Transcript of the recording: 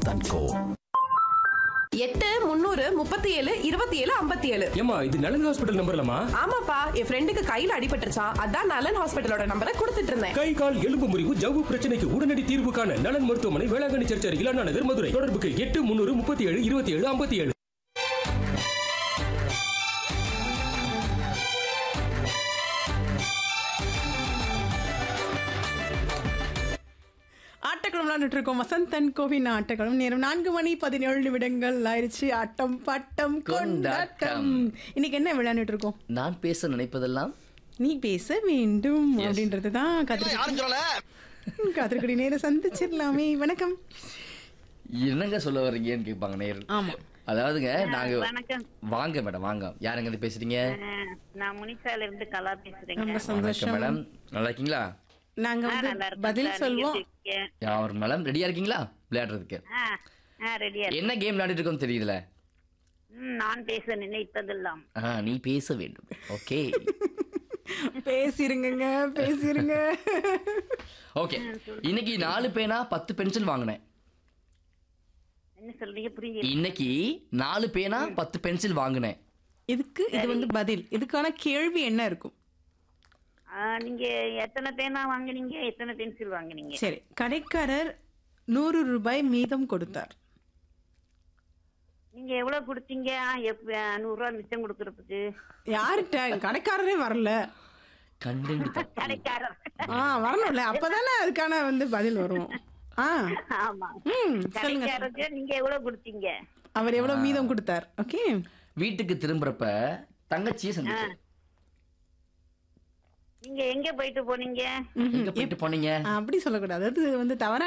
Vasanth and கோ எட்டு முந்நூறு முப்பத்தி ஏழு இருபத்தி ஏழு ஐம்பத்தி ஏழு ஏமா இது நலன் ஹாஸ்பிட்டல் நம்பர்லமா ஆமாப்பா என் ஃப்ரெண்டுக்கு கையில அடிபட்டுருச்சான் அதான் நலன் ஹாஸ்பிட்டலோட நம்பரை கொடுத்துட்டு இருந்தேன் கை கால் எலும்பு முறிவு ஜவ்வு பிரச்சனைக்கு உடனடி தீர்வு காண நலன் மருத்துவமனை வேளாங்கண்ணி சர்ச் அருகில் அண்ணா நகர் மதுரை தொடர்புக்கு எட்டு முன்னூறு முப்பத்தி ஏழு இருபத்தி ஏழு ஐம்பத்தி ஏழு ஆட்டக்களம் விளையாண்டுட்டு இருக்கோம் வசந்தன் கோவின் ஆட்டக்களம் நேரம் நான்கு மணி பதினேழு நிமிடங்கள் ஆயிடுச்சு ஆட்டம் பாட்டம் கொண்டாட்டம் இன்னைக்கு என்ன விளையாண்டுட்டு இருக்கோம் நான் பேச நினைப்பதெல்லாம் நீ பேச வேண்டும் அப்படின்றது தான் கத்திரிக்கடி கத்திரிக்கடி நேரம் சந்திச்சிடலாமே வணக்கம் என்னங்க சொல்ல வர்றீங்கன்னு கேட்பாங்க நேர் ஆமா அதாவதுங்க நாங்க வணக்கம் வாங்க மேடம் வாங்க யாருங்க இருந்து பேசுறீங்க அஹ், நான் முனிசால இருந்து கலா பேசுறேங்க ரொம்ப வணக்கம் சந்தோஷம் மேடம் நல்லா இருக்கீங்களா நாங்க ஆ, வந்து நல்லா இருக்கேன் பதில் சார். சொல்வோம் நீங்க எப்படி இருக்கீங்க? யார் மேடம் ரெடியா இருக்கீங்களா விளையாடுறதுக்கு ஆ, ஆ, ரெடியா இருக்கு. என்ன கேம் விளையாடிட்டு இருக்கோம் தெரியுதுல ம், நான் பேச நினைத்ததெல்லாம் ஆ, நீ பேச வேண்டும் ஓகே பேசிருங்க பேசிருங்க ஓகே இன்னைக்கு நாலு பேனா பத்து பென்சில் வாங்கினேன் என்ன சொல்றீங்க புரியுது இன்னைக்கு நாலு பேனா பத்து பென்சில் வாங்கினேன் இதுக்கு இது வந்து பதில் இதுக்கான கேள்வி என்ன இருக்கும் நீங்க எத்தனை பேனா வாங்குனீங்க எத்தனை பென்சில் வாங்குனீங்க சரி கடைக்காரர் நூறு ரூபாய் மீதம் கொடுத்தார் நீங்க எவ்வளவு கொடுத்தீங்க எப்- அஹ், நூறு ரூபாய் மிச்சம் கொடுக்கறதுக்கு யார்கிட்ட கடைக்காரரே வரல கண்டென்ட் கடைக்காரர் ஆ வரணும்ல அப்பதானே அதுக்கான வந்து பதில் வரும் ஆ ஆமா ம் சொல்லுங்க கடைக்காரருக்கு நீங்க எவ்வளவு கொடுத்தீங்க அவர் எவ்வளவு மீதம் கொடுத்தார் ஓகே வீட்டுக்கு திரும்புறப்ப தங்கச்சியை சந்திச்சேன் நீங்க எங்க போயிட்டு போனீங்க எங்க போயிட்டு போனீங்க அப்படி சொல்லக்கூடாது அது வந்து தவறா